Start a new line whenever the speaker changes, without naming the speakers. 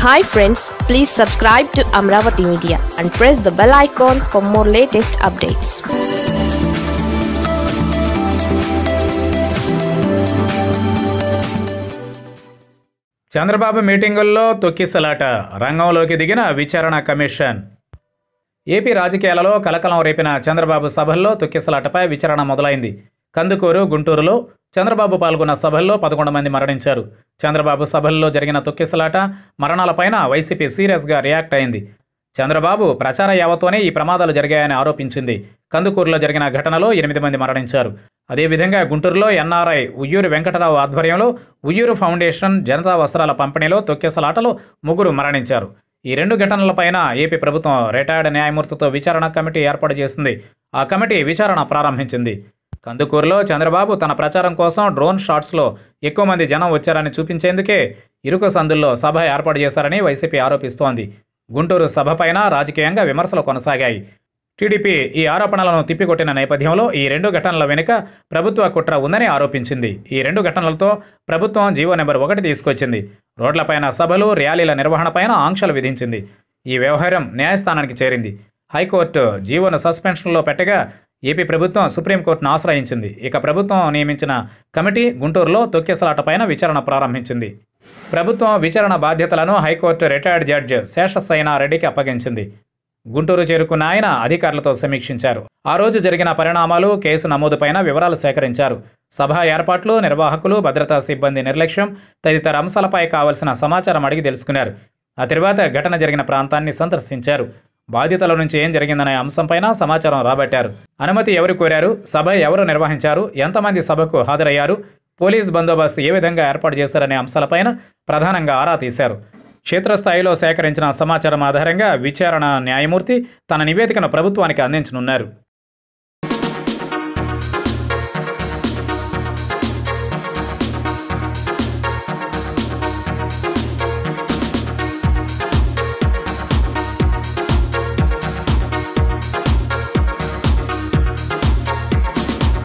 hi friends please subscribe to Amaravati media and press the bell icon for more latest updates
Chandrababu మీటింగుల్లో తొక్కిసలాట రంగంలోకి దిగిన విచారణ కమిషన్ ఏపీ రాజకీయాలలో కలకలం రేపిన చంద్రబాబు సభల్లో తొక్కిసలాటపై విచారణ మొదలైంది కందుకూరు గుంటూరులో చంద్రబాబు పాల్గొన్న సభల్లో పదకొండు మంది మరణించారు చంద్రబాబు సభల్లో జరిగిన తొక్కిసలాట మరణాలపైన వైసీపీ సీరియస్గా రియాక్ట్ అయింది చంద్రబాబు ప్రచార యావతోనే ఈ ప్రమాదాలు జరిగాయని ఆరోపించింది కందుకూరులో జరిగిన ఘటనలో ఎనిమిది మంది మరణించారు అదేవిధంగా గుంటూరులో ఎన్ఆర్ఐ ఉయ్యూరు వెంకటరావు ఆధ్వర్యంలో ఉయ్యూరు ఫౌండేషన్ జనతా వస్త్రాల పంపిణీలో తొక్కేసలాటలో ముగ్గురు మరణించారు ఈ రెండు ఘటనలపైన ఏపీ ప్రభుత్వం రిటైర్డ్ న్యాయమూర్తితో విచారణ కమిటీ ఏర్పాటు చేసింది ఆ కమిటీ విచారణ ప్రారంభించింది కందుకూరులో చంద్రబాబు తన ప్రచారం కోసం డ్రోన్ షాట్స్లో ఎక్కువ మంది జనం వచ్చారని చూపించేందుకే ఇరుకు సందుల్లో సభ ఏర్పాటు చేశారని వైసీపీ ఆరోపిస్తోంది గుంటూరు సభపైన రాజకీయంగా విమర్శలు కొనసాగాయి టీడీపీ ఈ ఆరోపణలను తిప్పికొట్టిన నేపథ్యంలో ఈ రెండు ఘటనల వెనుక ప్రభుత్వ కుట్ర ఉందని ఆరోపించింది ఈ రెండు ఘటనలతో ప్రభుత్వం జీవో నెంబర్ ఒకటి తీసుకొచ్చింది రోడ్లపైన సభలు ర్యాలీల నిర్వహణపైన ఆంక్షలు విధించింది ఈ వ్యవహారం న్యాయస్థానానికి చేరింది హైకోర్టు జీవోను సస్పెన్షన్లో పెట్టగా ఏపీ ప్రభుత్వం సుప్రీంకోర్టును ఆశ్రయించింది ఇక ప్రభుత్వం నియమించిన కమిటీ గుంటూరులో తొక్కేసలాటపైన విచారణ ప్రారంభించింది ప్రభుత్వం విచారణ బాధ్యతలను హైకోర్టు రిటైర్డ్ జడ్జ్ శేషసైనారెడ్డికి అప్పగించింది గుంటూరు చేరుకున్న ఆయన అధికారులతో సమీక్షించారు ఆ రోజు జరిగిన పరిణామాలు కేసు నమోదుపైన వివరాలు సేకరించారు సభ ఏర్పాట్లు నిర్వాహకులు భద్రతా సిబ్బంది నిర్లక్ష్యం తదితర అంశాలపై కావలసిన సమాచారం అడిగి తెలుసుకున్నారు ఆ తర్వాత ఘటన జరిగిన ప్రాంతాన్ని సందర్శించారు బాధితుల నుంచి ఏం జరిగిందనే అంశంపైన సమాచారం రాబట్టారు అనుమతి ఎవరు కోరారు సభ ఎవరు నిర్వహించారు ఎంతమంది సభకు హాజరయ్యారు పోలీస్ బందోబస్తు ఏ విధంగా ఏర్పాటు చేశారనే అంశాలపైన ప్రధానంగా ఆరా తీశారు క్షేత్రస్థాయిలో సేకరించిన సమాచారం ఆధారంగా విచారణ న్యాయమూర్తి తన నివేదికను ప్రభుత్వానికి అందించనున్నారు